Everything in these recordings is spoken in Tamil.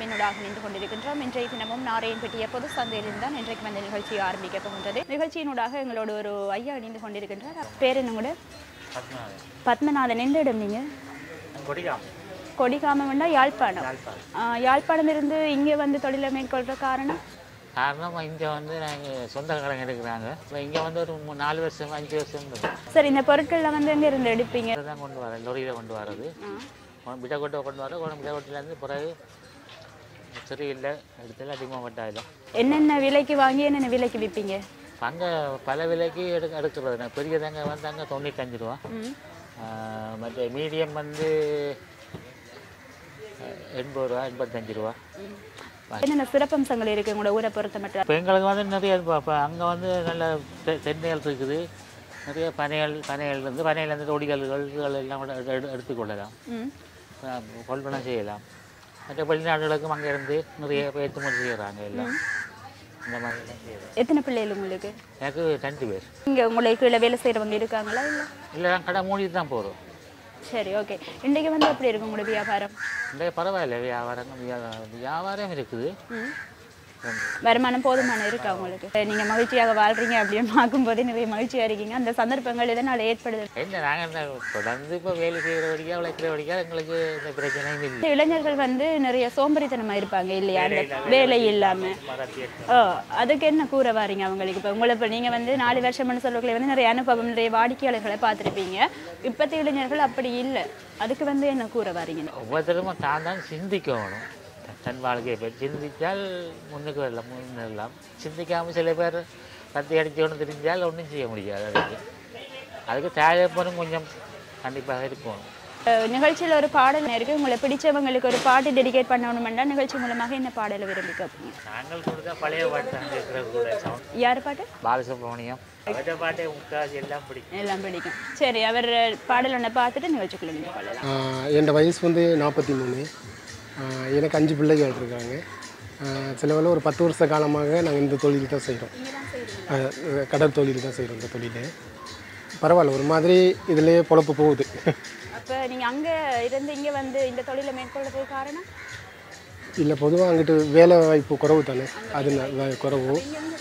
காணொலியினூடாக நின்று கொண்டிருக்கின்றோம் இன்றைய தினமும் நாரையன்பட்டிய பொது சந்தையிலிருந்து தான் இன்றைக்கு இந்த நிகழ்ச்சி ஆரம்பிக்க போகின்றது நிகழ்ச்சியினூடாக எங்களோட ஒரு ஐயா இணைந்து கொண்டிருக்கின்றார் பேர் என்ன கூட பத்மநாதன் எந்த இடம் நீங்க கொடிகாம் கொடிகாமம்னா யாழ்ப்பாணம் யாழ்ப்பாணம். ஆ, யாழ்ப்பாணம் இருந்து இங்கே வந்து தொழிலை மேற்கொள்ற காரணம் காரணம் இங்கே வந்து நாங்கள் சொந்தக்காரங்க எடுக்கிறாங்க இப்போ இங்கே வந்து ஒரு மூ- நாலு வருஷம் அஞ்சு வருஷம் இருக்கும் சரி இந்த பொருட்கள்லாம் வந்து எங்க இருந்து எடுப்பீங்க தான் கொண்டு வரேன் லொரியில் கொண்டு வர்றது விடக்கொட்டை கொண்டு வர உடம்பு விடக்கொட்டிலேருந்து பிறகு சிறியில் இடத்துல அதிகமாக வட்டாயிடும் என்னென்ன விலைக்கு வாங்கி என்னென்ன விலைக்கு விற்பீங்க அங்கே பல விலைக்கு எடுக்க எடுக்கிறது நான் பெரிய தேங்க வந்து அங்கே தொண்ணூத்தஞ்சு ரூபா ம் ஆஹ் மற்ற மீடியம் வந்து அஹ், எண்பது ரூபா எண்பத்தஞ்சு ரூபா என்னென்ன சிறப்பம்சங்கள் இருக்கு உங்களோட ஊரை பொறுத்த மட்டும் இப்போ எங்களுக்கு வந்து நிறைய இப்போ அங்கே வந்து நல்ல தெ- தென்னைகள் இருக்குது நிறைய பனைகள் பனைகள் இருந்து பனையிலேருந்து ஒடிகல்கள் இதுகள் எல்லாம் கூட எடு- எடு- எடுத்துக்கொள்ளலாம் ம் அஹ் கொள்வனம் செய்யலாம் மற்ற வெளிநாடுகளுக்கும் அங்கே இருந்து நிறைய பேர் ஏற்றுமதி செய்கிறாங்க எல்லாம் இந்த மாதிரி எல்லாம் செய்யலாம் எத்தனை பிள்ளைகள் உங்களுக்கு எனக்கு ரெண்டு பேர் இங்கே உங்களை கீழே வேலை செய்கிறவங்க இருக்காங்களா இல்லை இல்லை நான் கடை மூடிட்டு தான் போகிறோம் சரி ஓகே இன்றைக்கு வந்து எப்படி இருக்கு உங்களோட வியாபாரம் இந்த பரவாயில்ல வியாபாரம் வியா- வியாபாரம் இருக்குது ம் வருமானம் போதுமான இருக்கா உங்களுக்கு நீங்க மகிழ்ச்சியாக வாழ்றீங்க அப்படின்னு பார்க்கும்போதே நிறைய மகிழ்ச்சியா இருக்கீங்க அந்த சந்தர்ப்பங்கள் எதனால் ஏற்படுது என்ன நாங்கள் தொடர்ந்து இப்போ வேலை செய்கிற வரைக்கும் உழைக்கிற வரைக்கும் எங்களுக்கு இந்த பிரச்சனையும் இல்லை இந்த இளைஞர்கள் வந்து நிறைய சோம்பேறித்தனமா இருப்பாங்க இல்லையா அந்த வேலை இல்லாம மரத்திய ஓ அதுக்கு என்ன கூற வாரீங்க அவங்களுக்கு இப்போ உங்களை இப்போ நீங்கள் வந்து நாலு வருஷம்னு சொல்லக்குள்ள வந்து நிறைய அனுபவம் நிறைய வாடிக்கையாளர்களை பார்த்துருப்பீங்க இப்போத்த இளைஞர்கள் அப்படி இல்லை அதுக்கு வந்து என்ன கூற வாரீங்க ஒவ்வொருத்தரும் தான் தான் சிந்திக்கணும் தன் வாழ்க்கையை பற்றி சிந்தித்தால் முன்னுக்கு வரலாம் முன்னேறலாம் சிந்திக்காமல் சில பேர் கத்தி அடிச்சோன்னு தெரிஞ்சால் ஒன்றும் செய்ய முடியாது அதுக்கு அதுக்கு தேவைப்படும் கொஞ்சம் கண்டிப்பாக இருக்கணும் அஹ் நிகழ்ச்சியில் ஒரு பாடல் இருக்கு உங்களை பிடிச்சவங்களுக்கு ஒரு பாட்டு டெடிகேட் பண்ணணுமெண்டா நிகழ்ச்சி மூலமாக என்ன பாடலை விரும்பி கேட்பீங்க நாங்கள் கொடுத்த பழைய பாட்டு தான் இருக்கிற கூட சவுண்ட் யார் பாட்டு பாலசுப்ரமணியம் அவற்றை பாட்டே முக்காசி எல்லாம் பிடிக்கும் எல்லாம் பிடிக்கும் சரி அவர் பாடல் ஒன்று பார்த்துட்டு நிகழ்ச்சிக்குள்ள நீங்கள் பாடலாம் ஆஹ் என் வயசு வந்து நாற்பத்தி மூணு ஆஹ் எனக்கு அஞ்சு பிள்ளைகள் இருக்காங்க ஆஹ் சிலவில் ஒரு பத்து வருஷ காலமாக நாங்கள் இந்த தொழில் தான் செய்கிறோம் கடல் தொழில் தான் செய்கிறோம் இந்த தொழில் பரவாயில்ல ஒரு மாதிரி இதுலேயே பொழப்பு போகுது அப்போ நீங்கள் அங்கே இருந்து இங்கே வந்து இந்த தொழிலை மேற்கொள்றதுக்கு காரணம் இல்லை பொதுவாக அங்கிட்டு வேலை வாய்ப்பு குறவு தானே அது ந- வ- குறவு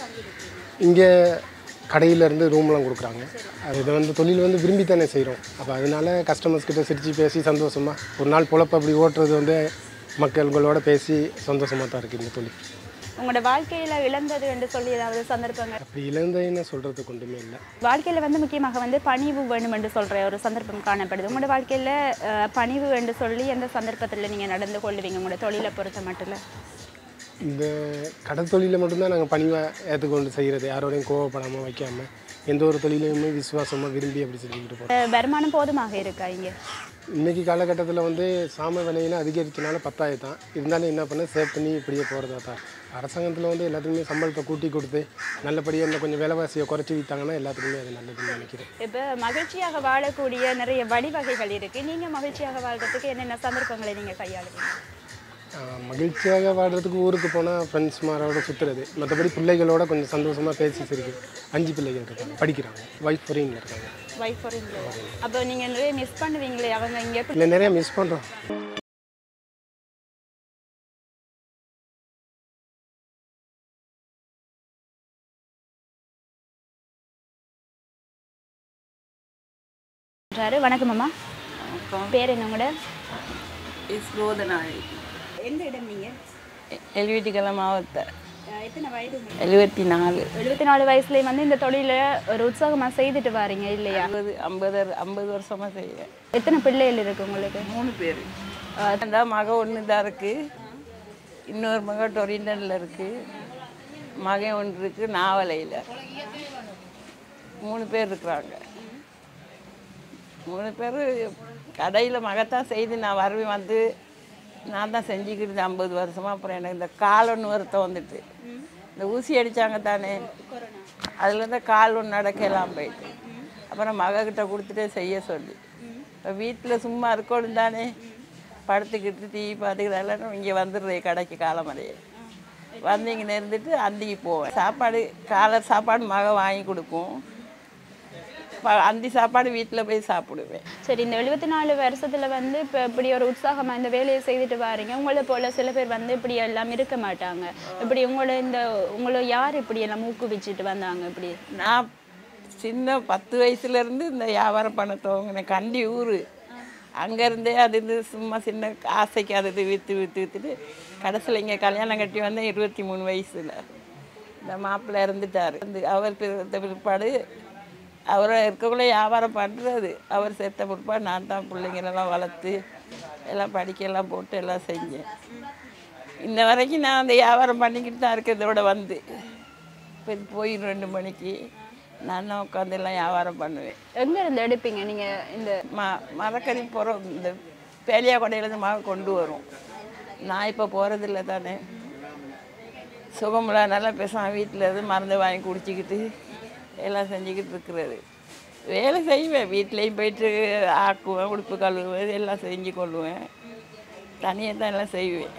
இங்கே கடையிலேருந்து ரூம்லாம் கொடுக்குறாங்க அது இதை வந்து தொழில் வந்து விரும்பி தானே செய்கிறோம் அப்போ அதனால கஸ்டமர்ஸ் கிட்ட சிரித்து பேசி சந்தோஷமாக ஒரு நாள் பொழப்பு அப்படி ஓட்டுறது வந்து மக்கள்களோட பேசி சந்தோஷமாக தான் இருக்குது இந்த தொழில் உங்களோட வாழ்க்கையில் இழந்தது என்று சொல்லி ஏதாவது சந்தர்ப்பங்கள் அப்படி இழந்ததுன்னு சொல்கிறதுக்கு ஒன்றுமே இல்லை வாழ்க்கையில் வந்து முக்கியமாக வந்து பணிவு வேணும் என்று சொல்கிற ஒரு சந்தர்ப்பம் காணப்படுது உங்களோட வாழ்க்கையில் அஹ், பணிவு என்று சொல்லி எந்த சந்தர்ப்பத்தில் நீங்கள் நடந்து கொள்ளுவீங்க உங்களோட தொழிலை பொறுத்த மட்டும் இந்த கடல் தொழிலை மட்டும்தான் நாங்கள் பணிவாக ஏற்றுக்கொண்டு செய்கிறது யாரோடையும் கோவப்படாமல் வைக்காமல் எந்த ஒரு தொழிலையுமே விசுவாசமாக விரும்பி அப்படி செஞ்சுக்கிட்டு போகிறோம் அஹ், வருமானம் போதுமாக இருக்கா இங்கே இன்றைக்கி காலகட்டத்தில் வந்து சாம விலையில அதிகரிச்சனால பத்தாயிரம் தான் இருந்தாலும் என்ன பண்ண சேவ் பண்ணி இப்படியே போகிறதா தான் அரசாங்கத்தில் வந்து எல்லாத்துக்குமே சம்பளத்தை கூட்டி கொடுத்து நல்லபடியாக இன்னும் கொஞ்சம் விலைவாசியை குறைச்சி விற்றாங்கன்னா எல்லாத்துக்குமே அது நல்லதுன்னு நினைக்கிறேன் இப்போ மகிழ்ச்சியாக வாழக்கூடிய நிறைய வழிவகைகள் இருக்குது நீங்கள் மகிழ்ச்சியாக வாழ்றதுக்கு என்னென்ன சந்தர்ப்பங்களை நீங்கள் கையாளுவீங்க ஆஹ் மகிழ்ச்சியாக வாடுறதுக்கு ஊருக்கு போனால் ஃப்ரெண்ட்ஸ் மாரோட சுற்றுறது மற்றபடி பிள்ளைகளோட கொஞ்சம் சந்தோஷமாக பேசி சிரிக்கு அஞ்சு பிள்ளைகள் இருக்காங்க படிக்கிறாங்க ஒய்ஃப் ஃபாரினில் இருக்காங்க வைஃப் அப்போ நீங்கள் நிறைய மிஸ் பண்ணுவீங்களே அவங்க இங்கே இல்லை நிறைய மிஸ் பண்ணுறோம் சொல்கிறாரு வணக்கம் அம்மா பேர் என்ன உங்களோட இஸ்ரோதனாய் எந்த இடம் நீங்கள் எழுவீட்டுக்கிழமை மாவட்ட எத்தனை வயது எழுபத்தி நாலு எழுபத்தி நாலு வயசுலேயே வந்து இந்த தொழிலை ஒரு உற்சாகமாக செய்துட்டு வாரீங்க இல்லையா ஐம்பது ஐம்பது ஐம்பது வருஷமாக செய்கிறேன் எத்தனை பிள்ளைகள் இருக்கு உங்களுக்கு மூணு பேர் அந்த மக ஒன்று தான் இருக்குது இன்னொரு மக டொரிண்டனில் இருக்குது மகன் ஒன்று இருக்குது நாவலையில் மூணு பேர் இருக்கிறாங்க மூணு பேர் கடையில் மகத்தான் செய்து நான் வருவேன் வந்து நான் தான் செஞ்சுக்கிட்டு இருந்தேன் ஐம்பது வருஷமாக அப்புறம் எனக்கு இந்த கால் ஒன்று வருத்தம் வந்துட்டு இந்த ஊசி அடித்தாங்க தானே அதில் இருந்து கால் ஒன்று நடக்கலாம் போயிட்டு அப்புறம் மகக்கிட்ட கொடுத்துட்டே செய்ய சொல்லி இப்போ வீட்டில் சும்மா இருக்கணும் தானே படுத்துக்கிட்டு டிவி பார்த்துக்கிட்டு இங்கே வந்துடுறேன் கடைக்கு காலமறையே வந்து இங்கே இருந்துட்டு அந்திக்கு போவேன் சாப்பாடு காலை சாப்பாடு மக வாங்கி கொடுக்கும் ப- அந்தி சாப்பாடு வீட்டில் போய் சாப்பிடுவேன் சரி இந்த எழுபத்தி நாலு வருஷத்துல வந்து இப்போ இப்படி ஒரு உற்சாகமா இந்த வேலையை செய்துட்டு வாரீங்க உங்களை போல சில பேர் வந்து இப்படி எல்லாம் இருக்க மாட்டாங்க இப்படி உங்களை இந்த உங்களை யார் இப்படி எல்லாம் ஊக்குவிச்சுட்டு வந்தாங்க இப்படி நான் சின்ன பத்து வயசுலேருந்து இந்த வியாபாரம் பண்ண துவங்கினேன் கண்டி ஊர் அங்கேருந்தே அது இது சும்மா சின்ன ஆசைக்கு அது இது விற்று விற்று விற்றுட்டு கடைசியில் இங்கே கல்யாணம் கட்டி வந்தேன் இருபத்தி மூணு வயசில் இந்த மாப்பிள்ளை இறந்துட்டார் இந்த அவர் பிறந்த பிற்பாடு அவரை இருக்கக்குள்ள வியாபாரம் பண்ணுறது அவர் செத்த பிற்பாடு நான் தான் பிள்ளைங்களெல்லாம் வளர்த்து எல்லாம் படிக்கலாம் போட்டு எல்லாம் செஞ்சேன் இன்ன வரைக்கும் நான் அந்த வியாபாரம் பண்ணிக்கிட்டு தான் இருக்கேன் இதோட வந்து இப்போ இது போயிடும் ரெண்டு மணிக்கு நான் தான் உட்காந்து எல்லாம் வியாபாரம் பண்ணுவேன் எங்க இருந்து எடுப்பீங்க நீங்க இந்த ம மரக்கறி போகிறோம் இந்த பேலியா கொடையிலேருந்து மாவு கொண்டு வரும் நான் இப்போ போகிறதில்ல தானே சுகமில்லாதனால பேசாம வீட்டில் இருந்து மருந்து வாங்கி குடிச்சிக்கிட்டு எல்லாம் செஞ்சுக்கிட்டு இருக்கிறது வேலை செய்வேன் வீட்லேயும் போயிட்டு ஆக்குவேன் உடுப்பு கழுவுவேன் எல்லாம் செஞ்சு கொள்ளுவேன் தனியாக தான் எல்லாம் செய்வேன்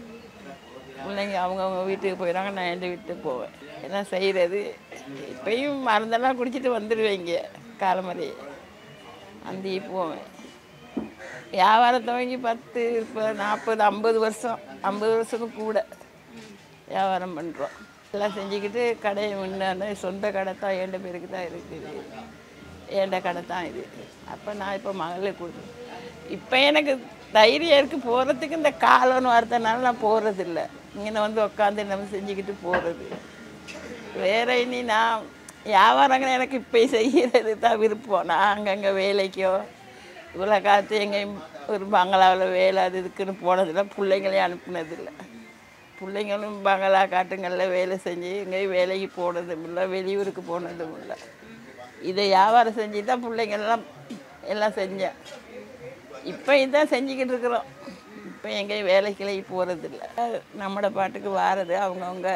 பிள்ளைங்க அவங்கவுங்க வீட்டுக்கு போயிடுறாங்க நான் எந்த வீட்டுக்கு போவேன் எல்லாம் செய்கிறது இப்பயும் மருந்தெல்லாம் குடிச்சிட்டு வந்துடுவேங்க காலமறை அந்தி போவேன் வியாபாரம் துவங்கி பத்து இப்போ நாற்பது ஐம்பது வருஷம் ஐம்பது வருஷத்துக்கு கூட வியாபாரம் பண்ணுறோம் எல்லாம் செஞ்சுக்கிட்டு கடையை முன்னாடி சொந்த கடை தான் ஏண்ட பேருக்கு தான் இருக்குது ஏண்ட கடை தான் இது அப்போ நான் இப்போ மகளுக்கு கொடுத்து இப்போ எனக்கு தைரியம் இருக்குது போகிறதுக்கு இந்த காலம்னு வரதுனால நான் போகிறதில்ல இங்கே வந்து உட்காந்து நம்ம செஞ்சுக்கிட்டு போகிறது வேற இனி நான் வியாபாரங்கள் எனக்கு இப்போ செய்கிறது தான் விருப்பம் நான் அங்கங்கே வேலைக்கோ இவ்வளோ காலத்து எங்கேயும் ஒரு பங்களாவில் வேலை அது இதுக்குன்னு போனதில்லை பிள்ளைங்களையும் அனுப்புனதில்லை பிள்ளைங்களும் பங்களா காட்டுங்களில் வேலை செஞ்சு எங்கேயும் வேலைக்கு போனதும் இல்லை வெளியூருக்கு போனதும் இல்லை இதை வியாபாரம் செஞ்சு தான் பிள்ளைங்கள்லாம் எல்லாம் செஞ்சேன் இப்போ இதான் செஞ்சுக்கிட்டு இருக்கிறோம் இப்போ எங்கேயும் வேலைக்கிளை போகிறதில்ல நம்மளோட பாட்டுக்கு வாரது அவங்கவுங்க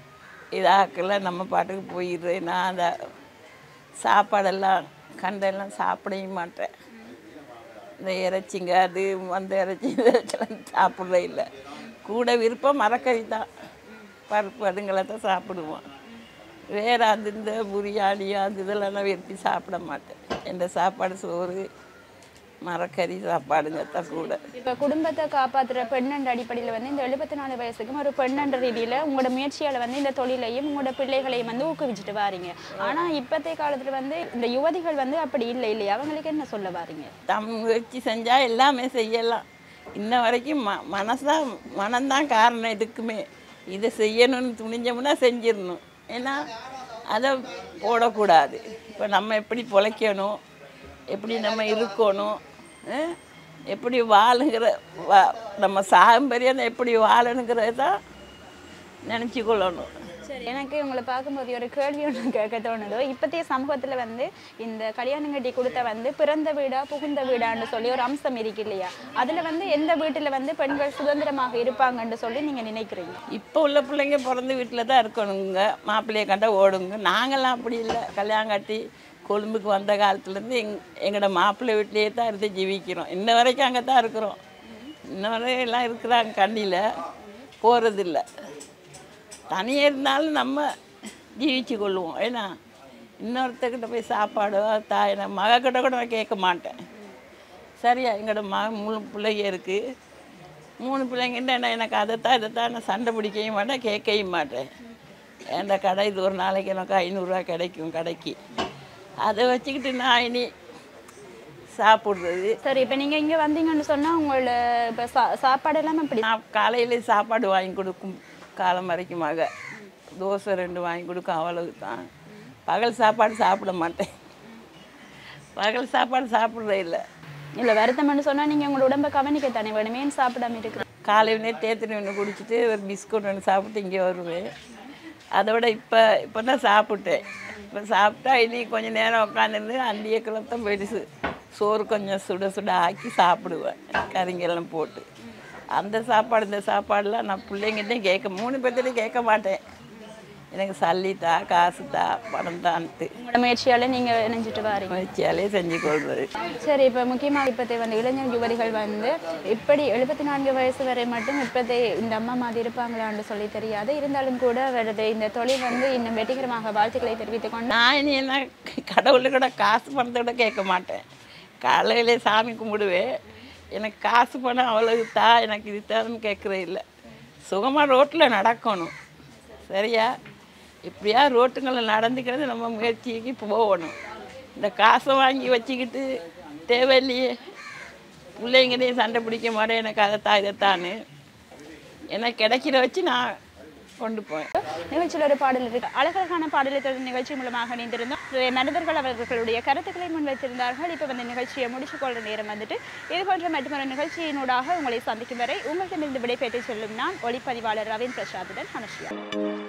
இதாக்கல நம்ம பாட்டுக்கு போயிடுறது நான் அந்த சாப்பாடெல்லாம் கண்டெல்லாம் சாப்பிடவே மாட்டேன் இந்த இறைச்சிங்க அது அந்த இறைச்சி இந்த இறைச்சிலாம் சாப்பிட்றே இல்லை கூட விருப்பம் மரக்கறி தான் பருப்பு அதுங்களை தான் சாப்பிடுவோம் வேறு அது இந்த பிரியாணி அது இதெல்லாம் நான் விரும்பி சாப்பிட மாட்டேன் எந்த சாப்பாடு சோறு மரக்கறி சாப்பாடுங்க தான் கூட இப்ப குடும்பத்தை காப்பாத்துற பெண்ணென்ற அடிப்படையில வந்து இந்த எழுபத்தி நாலு வயசுக்கும் ஒரு பெண்ணென்ற ரீதியில உங்களோட முயற்சியால வந்து இந்த தொழிலையும் உங்களோட பிள்ளைகளையும் வந்து ஊக்குவிச்சுட்டு வாரீங்க ஆனா இப்பத்தைய காலத்துல வந்து இந்த யுவதிகள் வந்து அப்படி இல்லை இல்லையா அவங்களுக்கு என்ன சொல்ல வாரீங்க தம் முயற்சி செஞ்சால் எல்லாமே செய்யலாம் இன்ன வரைக்கும் ம மனசுதான் மனம்தான் காரணம் எதுக்குமே இதை செய்யணும்னு துணிஞ்சோம்னா செஞ்சிடணும் ஏன்னா அதை போடக்கூடாது இப்போ நம்ம எப்படி பொழைக்கணும் எப்படி நம்ம இருக்கணும் அஹ், எப்படி வாழுங்கிற வா நம்ம சாகம்பரியம் எப்படி வாழணுங்கிறத தான் நினச்சி கொள்ளணும் சரி எனக்கு உங்களை பார்க்கும்போது ஒரு கேள்வி ஒன்று கேட்க தோணுதோ இப்போதைய சமூகத்துல வந்து இந்த கல்யாணம் கட்டி கொடுத்த வந்து பிறந்த வீடா புகுந்த வீடான்னு சொல்லி ஒரு அம்சம் இருக்கு இல்லையா அதுல வந்து எந்த வீட்டுல வந்து பெண்கள் சுதந்திரமாக இருப்பாங்கன்னு சொல்லி நீங்க நினைக்கிறீங்க இப்போ உள்ள பிள்ளைங்க பிறந்த வீட்டில் தான் இருக்கணுங்க மாப்பிள்ளையை கண்டா ஓடுங்க நாங்களாம் அப்படி இல்லை கல்யாணம் கட்டி கொழும்புக்கு வந்த காலத்துலேருந்து எங் எங்களோட மாப்பிள்ளை வீட்டிலேயே தான் இருந்து ஜீவிக்கிறோம் இன்ன வரைக்கும் அங்கே தான் இருக்கிறோம் இன்ன வரை எல்லாம் இருக்கிறாங்க கண்ணியில் போகிறதில்ல தனியாக இருந்தாலும் நம்ம ஜீவிச்சு கொள்ளுவோம் ஏன்னா இன்னொருத்தர்கிட்ட போய் சாப்பாடோ தாய் நான் மகக்கிட்ட கூட நான் கேட்க மாட்டேன் சரியா எங்களோட மக மூணு பிள்ளைங்க இருக்குது மூணு பிள்ளைங்கிட்ட நான் எனக்கு அதைத்தான் இதைத்தான் நான் சண்டை பிடிக்கவும் மாட்டேன் கேட்கவும் மாட்டேன் ஏன்டா கடை இது ஒரு நாளைக்கு எனக்கு ஐநூறுரூவா கிடைக்கும் கடைக்கு அதை வச்சுக்கிட்டு நான் இனி சாப்பிட்றது சரி இப்போ நீங்க இங்க வந்தீங்கன்னு சொன்னா உங்களோட இப்போ சா சாப்பாடு எல்லாம் இப்படி நான் காலையில சாப்பாடு வாங்கி கொடுக்கும் காலம் வரைக்கும் மக தோசை ரெண்டு வாங்கி கொடுக்கும் அவ்வளவு தான் பகல் சாப்பாடு சாப்பிட மாட்டேன் பகல் சாப்பாடு சாப்பிட்றே இல்லை இல்லை வருத்தம்னு சொன்னா நீங்க உங்களோட உடம்ப கவனிக்கத்தானே வேணும் ஏன் சாப்பிடாம இருக்கு காலையிலே தேத்தனி ஒன்று குடிச்சிட்டு ஒரு பிஸ்கட் ஒன்று சாப்பிட்டு இங்கே வருவேன் அதோட இப்போ இப்போ தான் சாப்பிட்டேன் இப்போ சாப்பிட்டா இனி கொஞ்சம் நேரம் உட்காந்துருந்து அந்திய கிளத்தான் போயிட்டு சு- சோறு கொஞ்சம் சுட சுட ஆக்கி சாப்பிடுவேன் கறிங்கெல்லாம் போட்டு அந்த சாப்பாடு இந்த சாப்பாடுலாம் நான் பிள்ளைங்கிட்டையும் கேட்க மூணு பேர்த்திட்டையும் கேட்க மாட்டேன் எனக்கு சல்லித்தா காசு தா பணம் தான்ட்டு உங்களோட முயற்சியால நீங்க இணைஞ்சிட்டு வாரீங்க முயற்சியாலே செஞ்சு கொள்வது சரி இப்போ முக்கியமாக இப்போதைய வந்து இளைஞர் யுவதிகள் வந்து இப்படி எழுபத்தி நான்கு வயசு வரை மட்டும் இப்போதே இந்த அம்மா மாதிரி இருப்பாங்களான்னு சொல்லி தெரியாது இருந்தாலும் கூட அவரது இந்த தொழில் வந்து இன்னும் வெற்றிகரமாக வாழ்த்துக்களை தெரிவித்துக் கொண்டு நான் இனி என்ன கடவுள் கூட காசு பணத்தை கூட கேட்க மாட்டேன் காலையிலே சாமி கும்பிடுவேன் எனக்கு காசு பணம் அவ்வளவு தா எனக்கு இது தான்னு கேட்குறே இல்லை சுகமாக ரோட்டில் நடக்கணும் சரியா இப்படியா ரோட்டுங்களில் நடந்துக்கிறது நம்ம முயற்சிக்கு போகணும் இந்த காசை வாங்கி வச்சுக்கிட்டு தேவையில்லையே பிள்ளைங்களையும் சண்டை பிடிக்க மாட்டேன் எனக்கு அதைத்தான் இதைத்தான்னு எனக்கு கிடைக்கிற வச்சு நான் கொண்டு போவேன் நிகழ்ச்சியில் ஒரு பாடல் இருக்கு அழகழகான பாடலை தொடர் நிகழ்ச்சி மூலமாக இணைந்திருந்தோம் நிறைய மனிதர்கள் அவர்களுடைய கருத்துக்களை முன்வைத்திருந்தார்கள் இப்போ வந்து நிகழ்ச்சியை முடிச்சுக் கொள்ற நேரம் வந்துட்டு இது போன்ற மற்றொரு நிகழ்ச்சியினூடாக உங்களை சந்திக்கும் வரை உங்களிடமிருந்து விடைபெற்று செல்லும் நான் ஒளிப்பதிவாளர் ரவீன் பிரசாத்துடன் அனுஷியா